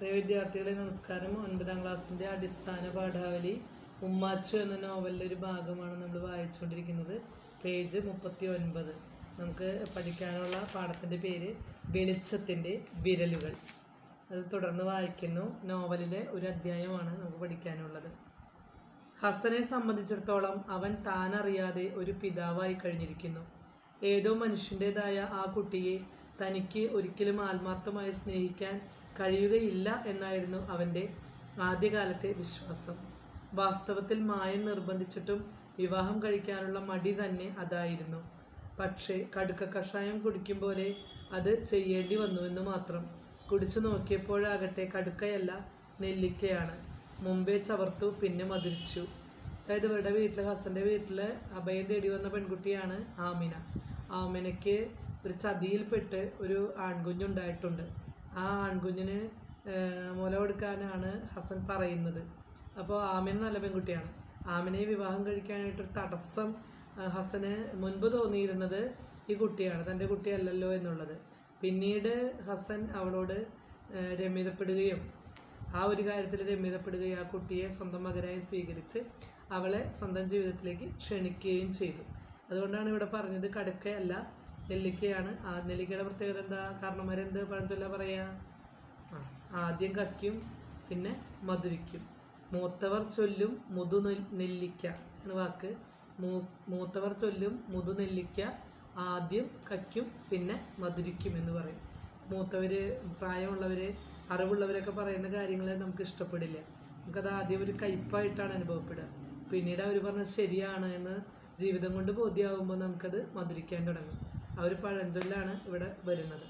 പ്രിയ വിദ്യാർത്ഥികളെ നമസ്കാരം ഒൻപതാം ക്ലാസ്സിൻ്റെ അടിസ്ഥാന പാഠാവലി ഉമ്മാച്ചു എന്ന നോവലിലെ ഒരു ഭാഗമാണ് നമ്മൾ വായിച്ചുകൊണ്ടിരിക്കുന്നത് പേജ് മുപ്പത്തി ഒൻപത് നമുക്ക് പഠിക്കാനുള്ള പാഠത്തിൻ്റെ പേര് വെളിച്ചത്തിൻ്റെ വിരലുകൾ അത് തുടർന്ന് വായിക്കുന്നു നോവലിലെ ഒരു അധ്യായമാണ് നമുക്ക് പഠിക്കാനുള്ളത് ഹസനെ സംബന്ധിച്ചിടത്തോളം അവൻ താനറിയാതെ ഒരു പിതാവായി കഴിഞ്ഞിരിക്കുന്നു ഏതോ മനുഷ്യൻ്റെതായ ആ കുട്ടിയെ തനിക്ക് ഒരിക്കലും ആത്മാർത്ഥമായി സ്നേഹിക്കാൻ കഴിയുകയില്ല എന്നായിരുന്നു അവൻ്റെ ആദ്യകാലത്തെ വിശ്വാസം വാസ്തവത്തിൽ മായൻ നിർബന്ധിച്ചിട്ടും വിവാഹം കഴിക്കാനുള്ള മടി തന്നെ അതായിരുന്നു പക്ഷേ കടുക്ക കഷായം കുടിക്കും പോലെ അത് ചെയ്യേണ്ടി വന്നുവെന്ന് മാത്രം കുടിച്ചു നോക്കിയപ്പോഴാകട്ടെ കടുക്കയല്ല നെല്ലിക്കയാണ് മുമ്പേ ചവർച്ചു പിന്നെ മധുരിച്ചു അതായത് ഇവിടെ വീട്ടിൽ ഹസൻ്റെ വീട്ടിൽ അഭയം തേടി വന്ന പെൺകുട്ടിയാണ് ആമിന ആമിനയ്ക്ക് ഒരു ചതിയിൽപ്പെട്ട് ഒരു ആൺകുഞ്ഞുണ്ടായിട്ടുണ്ട് ആ ആൺകുഞ്ഞിന് ഏഹ്, മുല കൊടുക്കാനാണ് ഹസൻ പറയുന്നത് അപ്പോൾ ആമിന നല്ല പെൺകുട്ടിയാണ് ആമിനയെ വിവാഹം കഴിക്കാനായിട്ടൊരു തടസ്സം ആ, ഹസന് മുൻപ് തോന്നിയിരുന്നത് ഈ കുട്ടിയാണ് തൻ്റെ കുട്ടിയല്ലല്ലോ എന്നുള്ളത് പിന്നീട് ഹസൻ അവളോട് ഏഹ്, രമ്യതപ്പെടുകയും ആ ഒരു കാര്യത്തിൽ രമ്യതപ്പെടുകയും ആ കുട്ടിയെ സ്വന്തം മകനായി സ്വീകരിച്ച് അവളെ സ്വന്തം ജീവിതത്തിലേക്ക് ക്ഷണിക്കുകയും ചെയ്തു അതുകൊണ്ടാണ് ഇവിടെ പറഞ്ഞത് കടുക്കയല്ല നെല്ലിക്കയാണ് ആ നെല്ലിക്കയുടെ പ്രത്യേകത എന്താ കാരണന്മാരെന്ത് പഴഞ്ചൊല്ല പറയാ ആ, ആദ്യം കക്കും പിന്നെ മധുരിക്കും മൂത്തവർ ചൊല്ലും മുതു നെൽ- നെല്ലിക്ക ആണ് വാക്ക് മൂ മൂത്തവർ ചൊല്ലും മുതു നെല്ലിക്ക ആദ്യം കക്കും പിന്നെ മധുരിക്കും എന്ന് പറയും മൂത്തവര് പ്രായമുള്ളവര് അറിവുള്ളവരൊക്കെ പറയുന്ന കാര്യങ്ങൾ നമുക്ക് ഇഷ്ടപ്പെടില്ല നമുക്കത് ആദ്യം ഒരു കയ്പായിട്ടാണ് അനുഭവപ്പെടുക പിന്നീട് അവർ പറഞ്ഞത് ശരിയാണ് എന്ന് ജീവിതം കൊണ്ട് ബോധ്യമാകുമ്പോൾ നമുക്കത് മധുരിക്കാൻ തുടങ്ങും ആ ഒരു പഴഞ്ചൊല്ലാണ് ഇവിടെ വരുന്നത്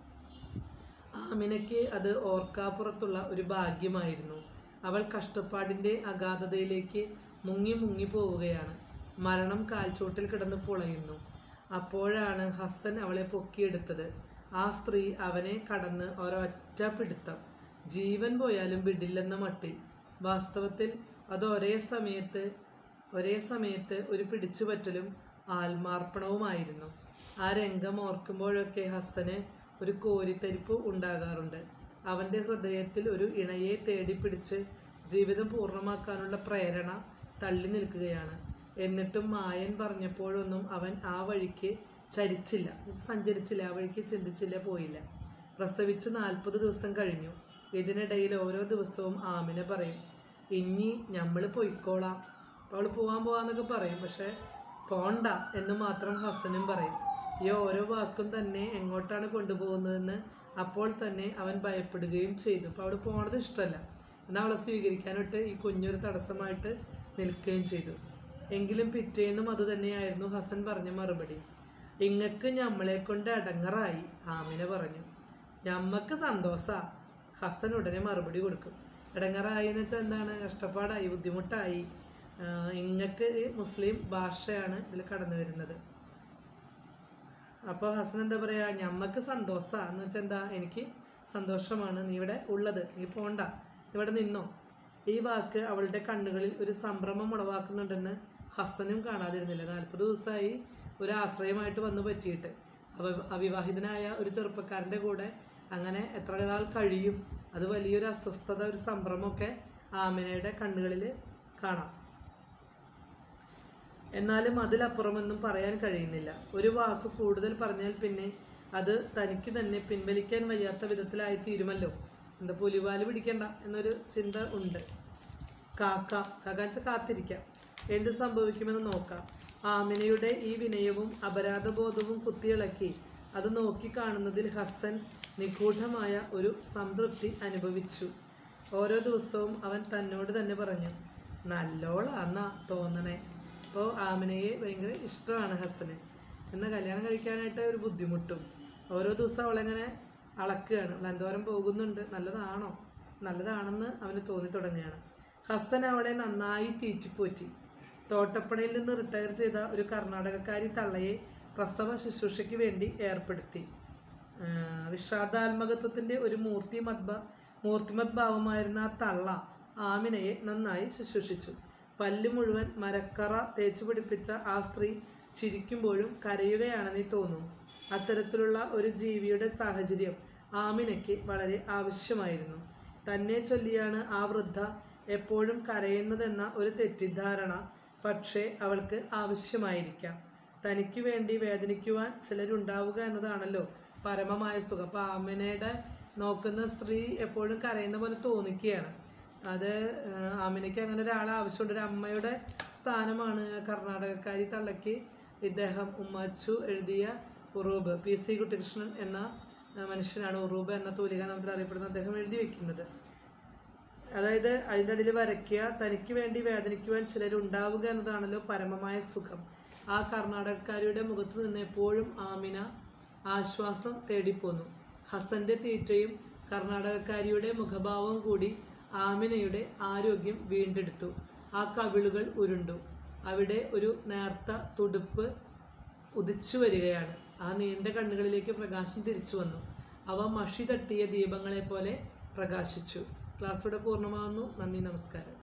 ആമിനയ്ക്ക് അത് ഓർക്കാപ്പുറത്തുള്ള ഒരു ഭാഗ്യമായിരുന്നു അവൾ കഷ്ടപ്പാടിൻ്റെ അഗാധതയിലേക്ക് മുങ്ങി മുങ്ങി പോവുകയാണ് മരണം കാൽച്ചോട്ടിൽ കിടന്ന് പൊളയുന്നു അപ്പോഴാണ് ഹസൻ അവളെ പൊക്കിയെടുത്തത് ആ സ്ത്രീ അവനെ കടന്ന് ഒരൊറ്റ പിടുത്തം ജീവൻ പോയാലും വിടില്ലെന്ന മട്ടിൽ വാസ്തവത്തിൽ അത് ഒരേ സമയത്ത് ഒരേ സമയത്ത് ഒരു പിടിച്ചുപറ്റലും ആത്മാർപ്പണവുമായിരുന്നു ആ രംഗം ഓർക്കുമ്പോഴൊക്കെ ഹസന് ഒരു കോരിത്തരിപ്പ് ഉണ്ടാകാറുണ്ട് അവൻ്റെ ഹൃദയത്തിൽ ഒരു ഇണയെ തേടിപ്പിടിച്ച് ജീവിതം പൂർണ്ണമാക്കാനുള്ള പ്രേരണ തള്ളി നിൽക്കുകയാണ് എന്നിട്ടും മായൻ പറഞ്ഞപ്പോഴൊന്നും അവൻ ആ വഴിക്ക് ചരിച്ചില്ല സഞ്ചരിച്ചില്ല ആ വഴിക്ക് ചിന്തിച്ചില്ല പോയില്ല പ്രസവിച്ച് നാൽപ്പത് ദിവസം കഴിഞ്ഞു ഇതിനിടയിൽ ഓരോ ദിവസവും ആമിന പറയും ഇനി ഞമ്മൾ പൊയ്ക്കോളാം അപ്പോൾ അവൾ പോവാൻ പോവാന്നൊക്കെ പറയും പക്ഷെ പോണ്ട എന്ന് മാത്രം ഹസനും പറയും ഈ ഓരോ വാക്കും തന്നെ എങ്ങോട്ടാണ് കൊണ്ടുപോകുന്നതെന്ന് അപ്പോൾ തന്നെ അവൻ ഭയപ്പെടുകയും ചെയ്തു അപ്പോൾ അവൾ പോണത് ഇഷ്ടമല്ല എന്നാൽ അവളെ സ്വീകരിക്കാനായിട്ട് ഈ കുഞ്ഞൊരു തടസ്സമായിട്ട് നിൽക്കുകയും ചെയ്തു എങ്കിലും പിറ്റേന്നും അത് തന്നെയായിരുന്നു ഹസൻ പറഞ്ഞ മറുപടി ഇങ്ങക്ക് ഞമ്മളെ കൊണ്ട് അടങ്ങറായി ആമിന പറഞ്ഞു ഞമ്മക്ക് സന്തോഷാ ഹസൻ ഉടനെ മറുപടി കൊടുക്കും ഇടങ്ങറായി എന്ന് വെച്ചാൽ എന്താണ് കഷ്ടപ്പാടായി ബുദ്ധിമുട്ടായി ആഹ് ഇങ്ങക്ക് ഈ മുസ്ലിം ഭാഷയാണ് ഇതിൽ കടന്നു വരുന്നത് അപ്പോൾ ഹസൻ എന്താ പറയാ ഞമ്മക്ക് സന്തോഷാ എന്ന് വെച്ചാൽ എന്താ എനിക്ക് സന്തോഷമാണ് നീ ഇവിടെ ഉള്ളത് നീ പോണ്ട ഇവിടെ നിന്നോ ഈ വാക്ക് അവളുടെ കണ്ണുകളിൽ ഒരു സംഭ്രമം ഉളവാക്കുന്നുണ്ടെന്ന് ഹസനും കാണാതിരുന്നില്ല നാൽപ്പത് ദിവസമായി ഒരു ആശ്രയമായിട്ട് വന്നു പറ്റിയിട്ട് അവ അവിവാഹിതനായ ഒരു ചെറുപ്പക്കാരൻ്റെ കൂടെ അങ്ങനെ എത്ര നാൾ കഴിയും അത് വലിയൊരു അസ്വസ്ഥത ഒരു സംഭ്രമമൊക്കെ ആമിനയുടെ കണ്ണുകളിൽ കാണാം എന്നാലും അതിലപ്പുറമൊന്നും പറയാൻ കഴിയുന്നില്ല ഒരു വാക്ക് കൂടുതൽ പറഞ്ഞാൽ പിന്നെ അത് തനിക്ക് തന്നെ പിൻവലിക്കാൻ വയ്യാത്ത വിധത്തിലായി തീരുമല്ലോ എന്താ പുലിവാല് പിടിക്കണ്ട എന്നൊരു ചിന്ത ഉണ്ട് കാക്കാം കാക്കാച്ച കാത്തിരിക്കാം എന്ത് സംഭവിക്കുമെന്ന് നോക്കാം ആമിനയുടെ ഈ വിനയവും അപരാധബോധവും കുത്തിയിളക്കി അത് നോക്കിക്കാണുന്നതിൽ ഹസൻ നിഗൂഢമായ ഒരു സംതൃപ്തി അനുഭവിച്ചു ഓരോ ദിവസവും അവൻ തന്നോട് തന്നെ പറഞ്ഞു നല്ലോളാന്നാ തോന്നണേ അപ്പോൾ ആമിനയെ ഭയങ്കര ഇഷ്ടമാണ് ഹസന് എന്നാൽ കല്യാണം കഴിക്കാനായിട്ട് ഒരു ബുദ്ധിമുട്ടും ഓരോ ദിവസം അവളെങ്ങനെ അളക്കുകയാണ് അവൾ എന്തോരം പോകുന്നുണ്ട് നല്ലതാണോ നല്ലതാണെന്ന് അവന് തോന്നി തുടങ്ങുകയാണ് ഹസൻ അവളെ നന്നായി തീറ്റിപ്പോറ്റി തോട്ടപ്പണയിൽ നിന്ന് റിട്ടയർ ചെയ്ത ഒരു കർണാടകക്കാരി തള്ളയെ പ്രസവ ശുശ്രൂഷയ്ക്ക് വേണ്ടി ഏർപ്പെടുത്തി ആഹ് വിഷാദാത്മകത്വത്തിൻ്റെ ഒരു മൂർത്തിമത് മൂർത്തിമത് ഭാവമായിരുന്ന ആ തള്ള ആമിനയെ നന്നായി ശുശ്രൂഷിച്ചു പല്ല് മുഴുവൻ മരക്കറ തേച്ചു പിടിപ്പിച്ച ആ സ്ത്രീ ചിരിക്കുമ്പോഴും കരയുകയാണെന്നീ തോന്നും അത്തരത്തിലുള്ള ഒരു ജീവിയുടെ സാഹചര്യം ആമിനയ്ക്ക് വളരെ ആവശ്യമായിരുന്നു തന്നെ ചൊല്ലിയാണ് ആ വൃദ്ധ എപ്പോഴും കരയുന്നതെന്ന ഒരു തെറ്റിദ്ധാരണ പക്ഷേ അവൾക്ക് ആവശ്യമായിരിക്കാം തനിക്ക് വേണ്ടി വേദനിക്കുവാൻ ചിലരുണ്ടാവുക എന്നതാണല്ലോ പരമമായ സുഖം അപ്പോൾ ആമിനയുടെ നോക്കുന്ന സ്ത്രീ എപ്പോഴും കരയുന്ന പോലെ തോന്നിക്കുകയാണ് അത് ആ, ആമിനയ്ക്ക് അങ്ങനെ ഒരാളെ ആവശ്യമുണ്ട് ഒരു അമ്മയുടെ സ്ഥാനമാണ് കർണാടകക്കാരി തള്ളയ്ക്ക് ഇദ്ദേഹം ഉമ്മച്ചു എഴുതിയ ഉറൂബ് പി സി കുട്ടികൃഷ്ണൻ എന്ന ആ, മനുഷ്യനാണ് ഉറൂബ് എന്ന തൂലിക നാമത്തിൽ അറിയപ്പെടുന്ന അദ്ദേഹം എഴുതി വെക്കുന്നത് അതായത് അതിൻ്റെ അടിയിൽ വരയ്ക്കുക തനിക്ക് വേണ്ടി വേദനിക്കുവാൻ ചിലരുണ്ടാവുക എന്നതാണല്ലോ പരമമായ സുഖം ആ കർണാടകക്കാരിയുടെ മുഖത്ത് നിന്ന് എപ്പോഴും ആമിന ആശ്വാസം തേടിപ്പോന്നു ഹസന്റെ തീറ്റയും കർണാടകക്കാരിയുടെ മുഖഭാവവും കൂടി ആമിനയുടെ ആരോഗ്യം വീണ്ടെടുത്തു ആ കവിളുകൾ ഉരുണ്ടു അവിടെ ഒരു നേർത്ത തുടുപ്പ് ഉദിച്ചു വരികയാണ് ആ നീണ്ട കണ്ണുകളിലേക്ക് പ്രകാശം തിരിച്ചു വന്നു അവ മഷി തട്ടിയ ദീപങ്ങളെ പോലെ പ്രകാശിച്ചു ക്ലാസ് ഇവിടെ പൂർണ്ണമാകുന്നു നന്ദി നമസ്കാരം